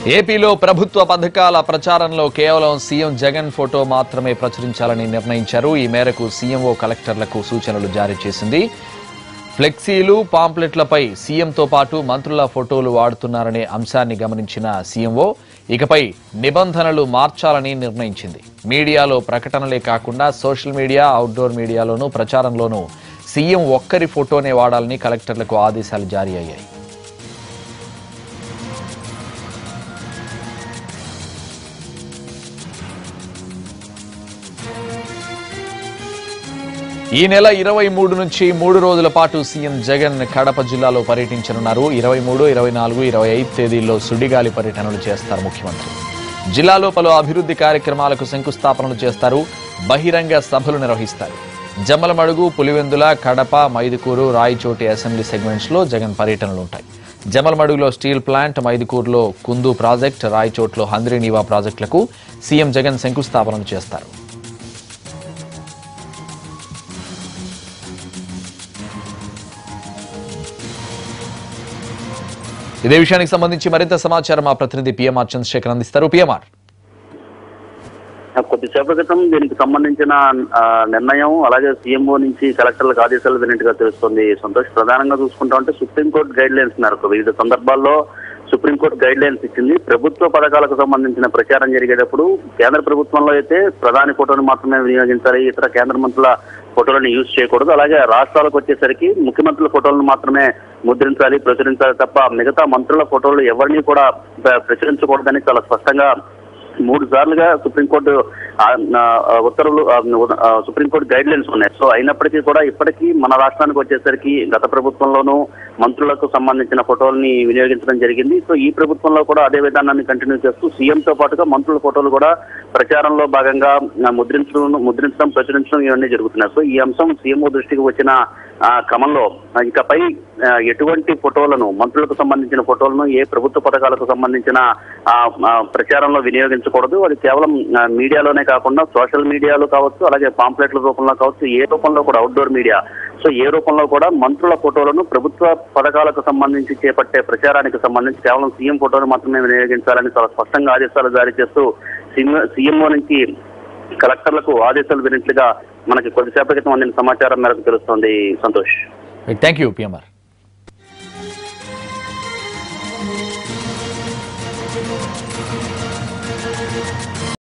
ఏపీలో ప్రభుత్వ పథకాల ప్రచారంలో కేవలం సీఎం జగన్ ఫోటో మాత్రమే ప్రచురించాలని నిర్ణయించారు ఈ మేరకు సీఎంఓ కలెక్టర్లకు సూచనలు జారీ చేసింది ఫ్లెక్సీలు పాంప్లెట్లపై సీఎంతో పాటు మంత్రుల ఫోటోలు వాడుతున్నారనే అంశాన్ని గమనించిన సీఎంఓ ఇకపై నిబంధనలు మార్చాలని నిర్ణయించింది మీడియాలో ప్రకటనలే కాకుండా సోషల్ మీడియా అవుట్డోర్ మీడియాలోనూ ప్రచారంలోనూ సీఎం ఒక్కరి ఫోటోనే వాడాలని కలెక్టర్లకు ఆదేశాలు జారీ అయ్యాయి ఈ నెల ఇరవై మూడు నుంచి మూడు రోజుల పాటు సీఎం జగన్ కడప జిల్లాలో పర్యటించనున్నారు ఇరవై మూడు ఇరవై నాలుగు ఇరవై ఐదు తేదీల్లో సుడిగాలి పర్యటనలు చేస్తారు ముఖ్యమంత్రి జిల్లాలో పలు అభివృద్ధి కార్యక్రమాలకు శంకుస్థాపనలు చేస్తారు బహిరంగ సభలు నిర్వహిస్తారు జమ్మలమడుగు పులివెందుల కడప మైదుకూరు రాయచోటి అసెంబ్లీ సెగ్మెంట్స్ లో జగన్ పర్యటనలు ఉంటాయి జమ్మలమడుగులో స్టీల్ ప్లాంట్ మైదుకూరులో కుందు ప్రాజెక్ట్ రాయచోట్లో హంద్రీ నీవా ప్రాజెక్టులకు సీఎం జగన్ శంకుస్థాపనలు చేస్తారు ఇదే విషయానికి సంబంధించి మరింత సమాచారం మా ప్రతినిధి పిఎంఆర్ చంద్రశేఖర్ అందిస్తారు పిఎంఆర్ కొద్దిసేపటి క్రితం దీనికి సంబంధించిన ఆ, నిర్ణయం అలాగే సీఎంఓ నుంచి కలెక్టర్లకు ఆదేశాలు విన్నట్టుగా తెలుస్తుంది సంతోష్ ప్రధానంగా చూసుకుంటా ఉంటే సుప్రీంకోర్టు గైడ్ లైన్స్ మేరకు వివిధ సందర్భాల్లో సుప్రీంకోర్టు గైడ్ లైన్స్ ఇచ్చింది ప్రభుత్వ పథకాలకు సంబంధించిన ప్రచారం జరిగేటప్పుడు కేంద్ర ప్రభుత్వంలో అయితే ప్రధాని ఫోటోను మాత్రమే వినియోగించాలి ఇతర కేంద్ర మంత్రుల ఫోటోలను యూజ్ చేయకూడదు అలాగే రాష్ట్రాలకు వచ్చేసరికి ముఖ్యమంత్రుల ఫోటోలను మాత్రమే ముద్రించాలి ప్రచురించాలి తప్ప మిగతా మంత్రుల ఫోటోలు ఎవరిని కూడా ప్ర- ప్రచురించకూడదని చాలా స్పష్టంగా మూడు సార్లుగా సుప్రీంకోర్టు ఆ, ఆ, ఉత్తర్వులు ఆ, ఆ, సుప్రీంకోర్టు గైడ్ లైన్స్ ఉన్నాయి సో అయినప్పటికీ కూడా ఇప్పటికీ మన రాష్ట్రానికి వచ్చేసరికి గత ప్రభుత్వంలోనూ మంత్రులకు సంబంధించిన ఫోటోల్ని వినియోగించడం జరిగింది సో ఈ ప్రభుత్వంలో కూడా అదే విధానాన్ని కంటిన్యూ చేస్తూ సీఎంతో పాటుగా మంత్రుల ఫోటోలు కూడా ప్రచారంలో భాగంగా ఆ, ముద్రించడం ముద్రించడం ప్రచురించడం ఇవన్నీ జరుగుతున్నాయి సో ఈ అంశం సీఎంఓ దృష్టికి వచ్చిన ఆ, క్రమంలో ఆ, ఇకపై ఆ, ఎటువంటి ఫోటోలను మంత్రులకు సంబంధించిన ఫోటోలను ఏ ప్రభుత్వ పథకాలకు సంబంధించిన ఆ, ఆ, ప్రచారంలో వినియోగించకూడదు అది కేవలం ఆ, మీడియాలోనే కాకుండా సోషల్ మీడియాలో కావచ్చు అలాగే పాంప్లెట్ల రూపంలో కావచ్చు ఏ రూపంలో కూడా అవుట్డోర్ మీడియా సో ఏ రూపంలో కూడా మంత్రుల ఫోటోలను ప్రభుత్వ పథకాలకు సంబంధించి చేపట్టే ప్రచారానికి సంబంధించి కేవలం సీఎం ఫోటోను మాత్రమే వినియోగించాలని చాలా స్పష్టంగా ఆదేశాలు జారీ చేస్తూ సీఎంఓ నుంచి కలెక్టర్లకు ఆదేశాలు వినట్లుగా మనకి కొద్దిసేపటి క్రితం అందిన సమాచారం మేరకు తెలుస్తోంది సంతోష్ థ్యాంక్ యూ పిఎంఆర్